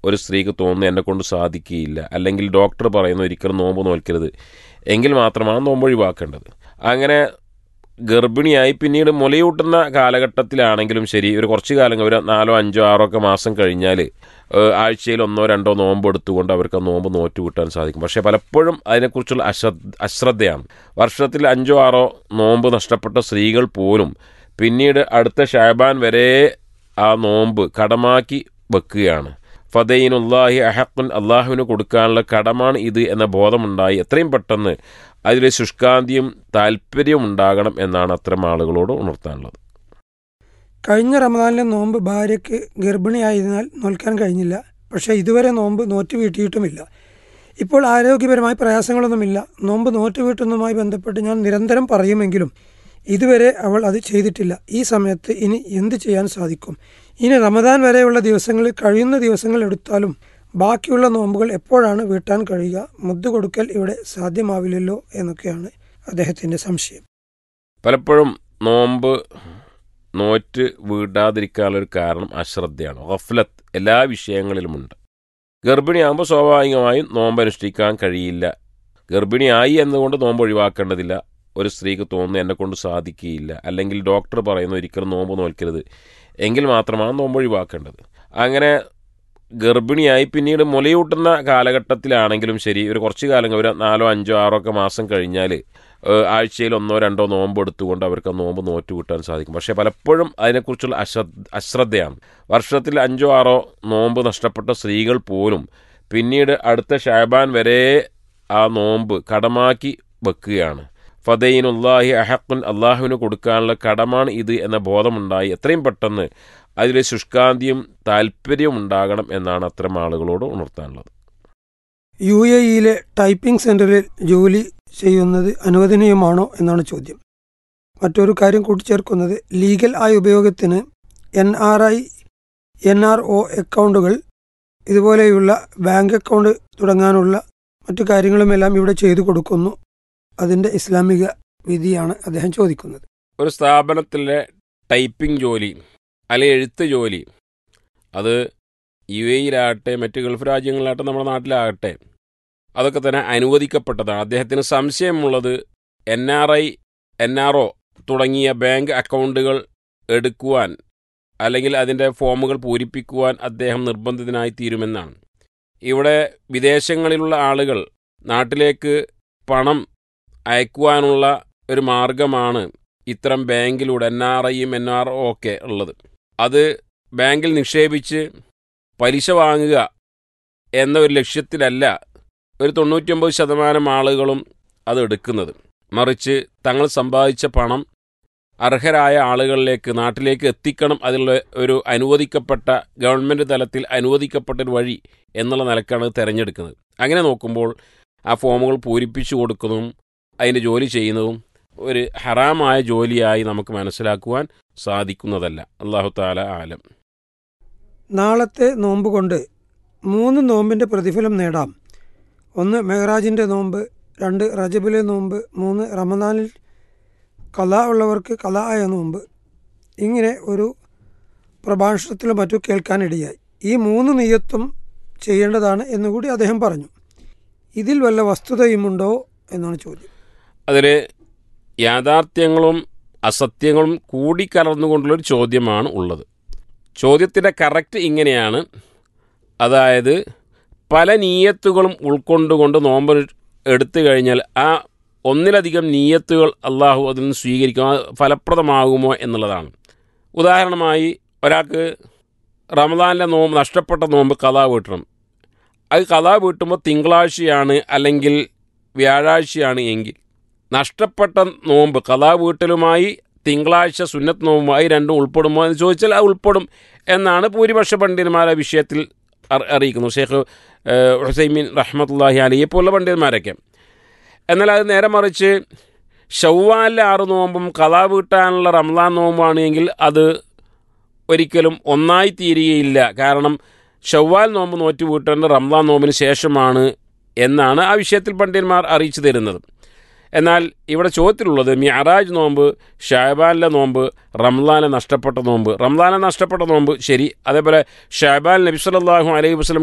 ഒരു സ്ത്രീക്ക് തോന്നുന്നു എന്നെ കൊണ്ട് സാധിക്കുകയില്ല അല്ലെങ്കിൽ ഡോക്ടർ പറയുന്നു ഒരിക്കലും നോമ്പ് നോൽക്കരുത് എങ്കിൽ മാത്രമാണ് നോമ്പ് ഒഴിവാക്കേണ്ടത് അങ്ങനെ ഗർഭിണിയായി പിന്നീട് മുലയൂട്ടുന്ന കാലഘട്ടത്തിലാണെങ്കിലും ശരി ഒരു കുറച്ച് കാലം ഒരു നാലോ അഞ്ചോ ആറോ ഒക്കെ മാസം കഴിഞ്ഞാൽ ആഴ്ചയിൽ ഒന്നോ രണ്ടോ നോമ്പ് എടുത്തുകൊണ്ട് അവർക്ക് ആ നോമ്പ് നോറ്റ് കിട്ടാൻ സാധിക്കും പക്ഷേ പലപ്പോഴും അതിനെക്കുറിച്ചുള്ള അശ്രദ്ധ അശ്രദ്ധയാണ് വർഷത്തിൽ അഞ്ചോ ആറോ നോമ്പ് നഷ്ടപ്പെട്ട സ്ത്രീകൾ പോലും പിന്നീട് അടുത്ത ഷാബാൻ വരെ ആ നോമ്പ് കടമാക്കി വെക്കുകയാണ് ഫതയിനുല്ലാഹി അഹക്കുൻ അള്ളാഹുവിന് കൊടുക്കാനുള്ള കടമാണ് ഇത് എന്ന ബോധമുണ്ടായി എത്രയും പെട്ടെന്ന് അതിലെ ശുഷ്കാന്തിയും താല്പര്യവും ഉണ്ടാകണം എന്നാണ് അത്തരം ആളുകളോട് ഉണർത്താനുള്ളത് കഴിഞ്ഞ റമദാനിലെ നോമ്പ് ഭാര്യയ്ക്ക് ഗർഭിണിയായതിനാൽ നോൽക്കാൻ കഴിഞ്ഞില്ല പക്ഷേ ഇതുവരെ നോമ്പ് നോറ്റ് വീട്ടിയിട്ടുമില്ല ഇപ്പോൾ ആരോഗ്യപരമായ പ്രയാസങ്ങളൊന്നുമില്ല നോമ്പ് നോറ്റ് വീട്ടുന്നതുമായി ബന്ധപ്പെട്ട് ഞാൻ നിരന്തരം പറയുമെങ്കിലും ഇതുവരെ അവൾ അത് ചെയ്തിട്ടില്ല ഈ സമയത്ത് ഇനി എന്ത് ചെയ്യാൻ സാധിക്കും ഇനി റമദാൻ വരെയുള്ള ദിവസങ്ങളിൽ കഴിയുന്ന ദിവസങ്ങൾ എടുത്താലും ബാക്കിയുള്ള നോമ്പുകൾ എപ്പോഴാണ് വീട്ടാൻ കഴിയുക മുദ്ദു കൊടുക്കൽ ഇവിടെ സാധ്യമാവില്ലല്ലോ എന്നൊക്കെയാണ് അദ്ദേഹത്തിൻ്റെ സംശയം പലപ്പോഴും നോമ്പ് നോറ്റ് വീടാതിരിക്കാനുള്ളൊരു കാരണം അശ്രദ്ധയാണ് ഗഫ്ലത്ത് എല്ലാ വിഷയങ്ങളിലുമുണ്ട് ഗർഭിണിയാകുമ്പോൾ സ്വാഭാവികമായും നോമ്പ് അനുഷ്ഠിക്കാൻ കഴിയില്ല ഗർഭിണിയായി എന്നതുകൊണ്ട് നോമ്പ് ഒഴിവാക്കേണ്ടതില്ല ഒരു സ്ത്രീക്ക് തോന്നുന്നു എന്നെ കൊണ്ട് സാധിക്കുകയില്ല അല്ലെങ്കിൽ ഡോക്ടർ പറയുന്നു ഒരിക്കലും നോമ്പ് നോൽക്കരുത് എങ്കിൽ മാത്രമാണ് നോമ്പ് ഒഴിവാക്കേണ്ടത് അങ്ങനെ ഗർഭിണിയായി പിന്നീട് മുലയൂട്ടുന്ന കാലഘട്ടത്തിലാണെങ്കിലും ശരി ഒരു കുറച്ച് കാലം ഒരു നാലോ അഞ്ചോ ആറോ ഒക്കെ മാസം കഴിഞ്ഞാൽ ആഴ്ചയിൽ ഒന്നോ രണ്ടോ നോമ്പ് എടുത്തുകൊണ്ട് അവർക്ക് ആ നോമ്പ് നോറ്റ് കിട്ടാൻ സാധിക്കും പക്ഷേ പലപ്പോഴും അതിനെക്കുറിച്ചുള്ള അശ്രദ്ധ അശ്രദ്ധയാണ് വർഷത്തിൽ അഞ്ചോ ആറോ നോമ്പ് നഷ്ടപ്പെട്ട സ്ത്രീകൾ പോലും പിന്നീട് അടുത്ത ഷാബാൻ വരെ ആ നോമ്പ് കടമാക്കി വെക്കുകയാണ് ഫതയിനുല്ലാഹി അഹക്കുൻ അള്ളാഹുവിന് കൊടുക്കാനുള്ള കടമാണ് ഇത് എന്ന ബോധമുണ്ടായി എത്രയും പെട്ടെന്ന് അതിലെ ശുഷ്കാന്തിയും താല്പര്യവും ഉണ്ടാകണം എന്നാണ് അത്തരം ആളുകളോട് ഉണർത്താനുള്ളത് യു എ ഇയിലെ ടൈപ്പിംഗ് സെന്ററിൽ ജോലി ചെയ്യുന്നത് അനുവദനീയമാണോ എന്നാണ് ചോദ്യം മറ്റൊരു കാര്യം കൂട്ടിച്ചേർക്കുന്നത് ലീഗൽ ആയ ഉപയോഗത്തിന് N R I N R O അക്കൗണ്ടുകൾ ഇതുപോലെയുള്ള ബാങ്ക് അക്കൗണ്ട് തുടങ്ങാനുള്ള മറ്റു കാര്യങ്ങളുമെല്ലാം ഇവിടെ ചെയ്തു കൊടുക്കുന്നു അതിൻ്റെ ഇസ്ലാമിക വിധിയാണ് അദ്ദേഹം ചോദിക്കുന്നത് ഒരു സ്ഥാപനത്തിലെ ടൈപ്പിംഗ് ജോലി അല്ലെങ്കിൽ എഴുത്ത് ജോലി അത് യു എയിലാകട്ടെ മറ്റ് ഗൾഫ് രാജ്യങ്ങളിലാകട്ടെ നമ്മുടെ നാട്ടിലാകട്ടെ അതൊക്കെ തന്നെ അനുവദിക്കപ്പെട്ടതാണ് അദ്ദേഹത്തിന് സംശയമുള്ളത് N R I N R O തുടങ്ങിയ ബാങ്ക് അക്കൗണ്ടുകൾ എടുക്കുവാൻ അല്ലെങ്കിൽ അതിൻ്റെ ഫോമുകൾ പൂരിപ്പിക്കുവാൻ അദ്ദേഹം നിർബന്ധിതനായി തീരുമെന്നാണ് ഇവിടെ വിദേശങ്ങളിലുള്ള ആളുകൾ നാട്ടിലേക്ക് പണം അയക്കുവാനുള്ള ഒരു മാർഗമാണ് ഇത്തരം ബാങ്കിലൂടെ എൻ ആർ ഐയും എൻ ആർ ഒ ഒക്കെ ഉള്ളത് അത് ബാങ്കിൽ നിക്ഷേപിച്ച് പലിശ വാങ്ങുക എന്ന ഒരു ലക്ഷ്യത്തിലല്ല ഒരു തൊണ്ണൂറ്റിയൊമ്പത് ശതമാനം ആളുകളും അത് എടുക്കുന്നത് മറിച്ച് തങ്ങൾ സമ്പാദിച്ച പണം അർഹരായ ആളുകളിലേക്ക് നാട്ടിലേക്ക് എത്തിക്കണം അതിനുള്ള ഒരു അനുവദിക്കപ്പെട്ട ഗവൺമെൻറ് തലത്തിൽ അനുവദിക്കപ്പെട്ട ഒരു വഴി എന്നുള്ള നിലക്കാണ് തിരഞ്ഞെടുക്കുന്നത് അങ്ങനെ നോക്കുമ്പോൾ ആ ഫോമുകൾ പൂരിപ്പിച്ചു കൊടുക്കുന്നതും അതിൻ്റെ ജോലി ചെയ്യുന്നതും ഒരു ഹറാമായ ജോലിയായി നമുക്ക് മനസ്സിലാക്കുവാൻ സാധിക്കുന്നതല്ല അള്ളാഹു താല ആലം നാളത്തെ നോമ്പ് കൊണ്ട് മൂന്ന് നോമ്പിൻ്റെ പ്രതിഫലം നേടാം ഒന്ന് മെഹറാജിൻ്റെ നോമ്പ് രണ്ട് റജബിലെ നോമ്പ് മൂന്ന് റമദാനിൽ കല ഉള്ളവർക്ക് കല ആയ നോമ്പ് ഇങ്ങനെ ഒരു പ്രഭാഷണത്തിലും മറ്റും കേൾക്കാനിടയായി ഈ മൂന്ന് നെയ്യത്തും ചെയ്യേണ്ടതാണ് എന്നുകൂടി അദ്ദേഹം പറഞ്ഞു ഇതിൽ വല്ല വസ്തുതയുമുണ്ടോ എന്നാണ് ചോദ്യം അതിൽ യാഥാർത്ഥ്യങ്ങളും അസത്യങ്ങളും കൂടിക്കലർന്നുകൊണ്ടുള്ളൊരു ചോദ്യമാണ് ഉള്ളത് ചോദ്യത്തിൻ്റെ കറക്റ്റ് ഇങ്ങനെയാണ് അതായത് പല നീയത്തുകളും ഉൾക്കൊണ്ടുകൊണ്ട് നോമ്പ് എടുത്തു കഴിഞ്ഞാൽ ആ ഒന്നിലധികം നീയത്തുകൾ അള്ളാഹു അതിൽ നിന്ന് സ്വീകരിക്കും അത് ഫലപ്രദമാകുമോ എന്നുള്ളതാണ് ഉദാഹരണമായി ഒരാൾക്ക് റമദാനിലെ നോമ്പ് നഷ്ടപ്പെട്ട നോമ്പ് കഥാ വീട്ടണം അത് കഥാ വീട്ടുമ്പോൾ തിങ്കളാഴ്ചയാണ് അല്ലെങ്കിൽ വ്യാഴാഴ്ചയാണ് എങ്കിൽ നഷ്ടപ്പെട്ട നോമ്പ് കഥാ വീട്ടലുമായി തിങ്കളാഴ്ച സുന്നത്ത് നോമ്പുമായി രണ്ടും ഉൾപ്പെടുമോ എന്ന് ചോദിച്ചാൽ അത് ഉൾപ്പെടും എന്നാണ് ഭൂരിപക്ഷ പണ്ഡിതന്മാരെ വിഷയത്തിൽ അറിയിക്കുന്നു ഷെയ്ഖ് ഹുസൈമീൻ റഹ്മത്തുല്ലാഹി അലിയെ പോലുള്ള പണ്ഡിതന്മാരൊക്കെ എന്നാൽ അത് നേരെ മറിച്ച് ഷവ്വാലിലെ ആറ് നോമ്പും കഥാ വീട്ടാനുള്ള റംസാൻ നോമ്പാണ് എങ്കിൽ അത് ഒരിക്കലും ഒന്നായി തീരുകയില്ല കാരണം ഷവ്വാൽ നോമ്പ് നോറ്റ് വീട്ടേണ്ട റംസാൻ നോമ്പിന് ശേഷമാണ് എന്നാണ് ആ വിഷയത്തിൽ പണ്ഡിതന്മാർ അറിയിച്ചു തരുന്നത് എന്നാൽ ഇവിടെ ചോദ്യത്തിലുള്ളത് മിയറാജ് നോമ്പ് ഷാബാനിലെ നോമ്പ് റംലാനെ നഷ്ടപ്പെട്ട നോമ്പ് റംലാനെ നഷ്ടപ്പെട്ട നോമ്പ് ശരി അതേപോലെ ഷാബാൻ നബി സല്ലല്ലാഹു അലൈഹി വസല്ലം